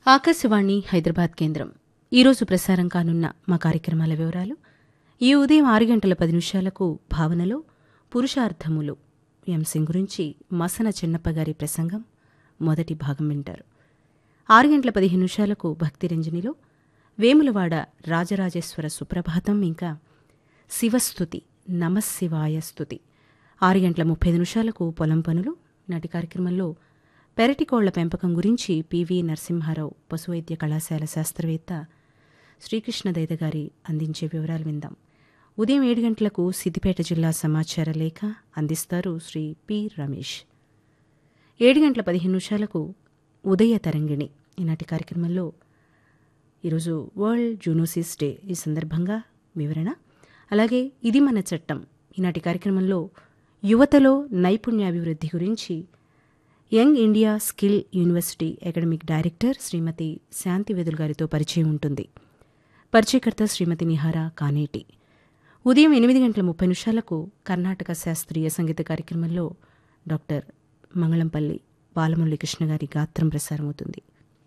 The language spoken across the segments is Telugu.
ఆకాశవాణి హైదరాబాద్ కేంద్రం ఈరోజు ప్రసారం కానున్న మా కార్యక్రమాల వివరాలు ఈ ఉదయం ఆరు గంటల పది నిమిషాలకు భావనలో పురుషార్థములు ఈ అంశం గురించి మసన చిన్నప్పగారి ప్రసంగం మొదటి భాగం వింటారు ఆరు గంటల పదిహేను నిమిషాలకు భక్తిరంజనిలో వేములవాడ రాజరాజేశ్వర సుప్రభాతం ఇంకా శివస్థుతి నమశివాయ స్తుతి ఆరు గంటల ముప్పై నిమిషాలకు పొలం పనులు నాటి కార్యక్రమంలో పెరటికోళ్ల పెంపకం గురించి పివి నరసింహారావు పశువైద్య కళాశాల శాస్త్రవేత్త శ్రీకృష్ణ దైద గారి అందించే వివరాలు విందాం ఉదయం ఏడు గంటలకు సిద్దిపేట జిల్లా సమాచార లేఖ అందిస్తారు శ్రీ పి రమేష్ ఏడు గంటల పదిహేను నిమిషాలకు ఉదయ తరంగిణి ఈనాటి కార్యక్రమంలో ఈరోజు వరల్డ్ జూనోసిస్ డే ఈ సందర్భంగా వివరణ అలాగే ఇది మన చట్టం ఈనాటి కార్యక్రమంలో యువతలో నైపుణ్యాభివృద్ధి గురించి young India skill university academic director శ్రీమతి శాంతి వెదుల్ గారితో పరిచయం ఉంటుంది పరిచయకర్త శ్రీమతి నిహారా కానేటి ఉదయం ఎనిమిది గంటల ముప్పై నిమిషాలకు కర్ణాటక శాస్త్రీయ సంగీత కార్యక్రమంలో డాక్టర్ మంగళంపల్లి బాలమురళి కృష్ణ గారి గాత్రం ప్రసారమవుతుంది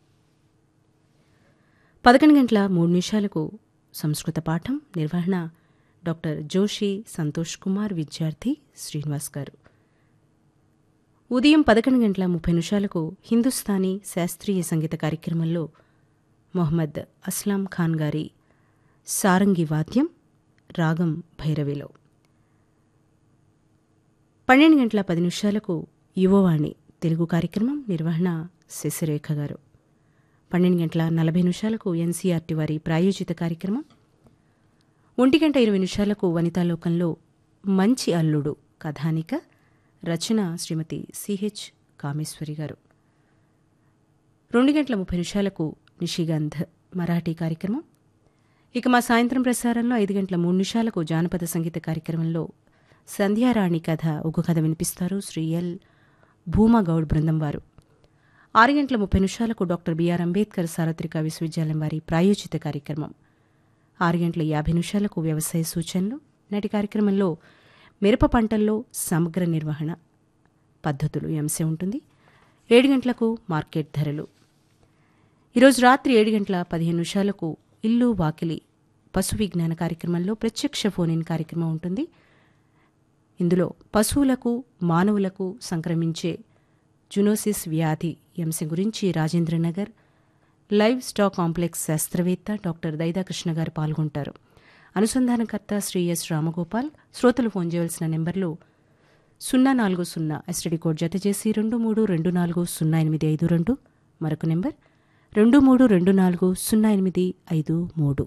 పదకొండు గంటల మూడు నిమిషాలకు సంస్కృత పాఠం నిర్వహణ డాక్టర్ జోషి సంతోష్ కుమార్ విద్యార్థి శ్రీనివాస్ గారు ఉదయం పదకొండు గంటల ముప్పై నిమిషాలకు హిందుస్థానీ శాస్త్రీయ సంగీత కార్యక్రమంలో మొహమ్మద్ అస్లాం ఖాన్ గారి సారంగి వాద్యం రాగం భైరవిలో పన్నెండు గంటల పది నిమిషాలకు యువవాణి తెలుగు కార్యక్రమం నిర్వహణ శశిరేఖ గారు పన్నెండు గంటల నలభై నిమిషాలకు ఎన్సీఆర్టీ వారి ప్రాయోజిత కార్యక్రమం ఒంటి గంట ఇరవై నిమిషాలకు వనితాలోకంలో మంచి అల్లుడు కథానిక రచన శ్రీమతి సిహెచ్ కామేశ్వరి గారు రెండు గంటల ముప్పై నిమిషాలకు నిషిగంధ్ మరాఠీ కార్యక్రమం ఇక మా సాయంత్రం ప్రసారంలో ఐదు గంటల మూడు నిమిషాలకు జానపద సంగీత కార్యక్రమంలో సంధ్యారాణి కథ ఒక కథ వినిపిస్తారు శ్రీ ఎల్ భూమాగౌడ్ బృందం వారు ఆరు గంటల ముప్పై నిమిషాలకు డాక్టర్ బిఆర్ అంబేద్కర్ సార్వత్రిక విశ్వవిద్యాలయం వారి ప్రాయోజిత కార్యక్రమం ఆరు గంటల యాభై నిమిషాలకు వ్యవసాయ సూచనలు నాటి కార్యక్రమంలో మిరప పంటల్లో సమగ్ర నిర్వహణ పద్ధతులు ఈ అంశం ఉంటుంది ఏడు గంటలకు మార్కెట్ ధరలు ఈరోజు రాత్రి ఏడు గంటల పదిహేను నిమిషాలకు ఇల్లు వాకిలి పశు విజ్ఞాన కార్యక్రమంలో ప్రత్యక్ష ఫోన్ ఇన్ కార్యక్రమం ఉంటుంది ఇందులో పశువులకు మానవులకు సంక్రమించే జునోసిస్ వ్యాధి ఈ అంశం గురించి రాజేంద్రనగర్ లైవ్ స్టాక్ కాంప్లెక్స్ శాస్త్రవేత్త డాక్టర్ దైదాకృష్ణ గారు పాల్గొంటారు అనుసంధానకర్త శ్రీ ఎస్ రామగోపాల్ శ్రోతలు ఫోన్ చేయవలసిన నెంబర్లు సున్నా నాలుగు సున్నా ఎస్టీడీ కోడ్ జత చేసి రెండు మూడు రెండు నాలుగు సున్నా ఎనిమిది ఐదు రెండు మరొక నెంబర్ రెండు మూడు రెండు నాలుగు సున్నా ఎనిమిది ఐదు మూడు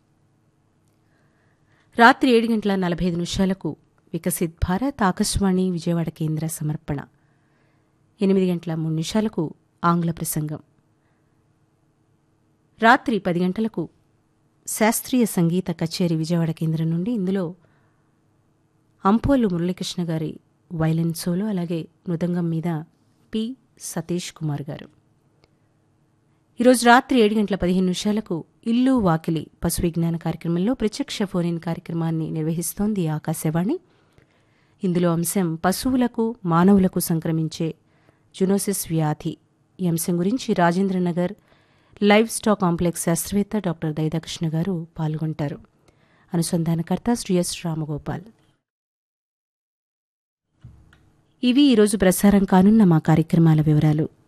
రాత్రి ఏడు గంటల నలభై ఐదు నిమిషాలకు వికసిత్ భారత్ ఆకాశవాణి విజయవాడ కేంద్ర సమర్పణ ఎనిమిది గంటల మూడు నిమిషాలకు ఆంగ్ల ప్రసంగం రాత్రి పది గంటలకు శాస్త్రీయ సంగీత కచేరీ విజయవాడ కేంద్రం నుండి ఇందులో అంపోలు మురళీకృష్ణ గారి వైలిన్ సోలో అలాగే మృదంగం మీద పి సతీష్ కుమార్ గారు ఈరోజు రాత్రి ఏడు గంటల పదిహేను నిమిషాలకు ఇల్లు వాకిలి పశు విజ్ఞాన కార్యక్రమంలో ప్రత్యక్ష ఫోన్ ఇన్ కార్యక్రమాన్ని నిర్వహిస్తోంది ఆకాశవాణి ఇందులో అంశం పశువులకు మానవులకు సంక్రమించే జునోసిస్ వ్యాధి ఈ అంశం గురించి రాజేంద్రనగర్ లైవ్ స్టాక్ కాంప్లెక్స్ శాస్త్రవేత్త డాక్టర్ దైదాకృష్ణ గారు పాల్గొంటారు అనుసంధానకర్త శ్రీ ఎస్ రామగోపాల్ ఇవి ఈరోజు ప్రసారం కానున్న మా కార్యక్రమాల వివరాలు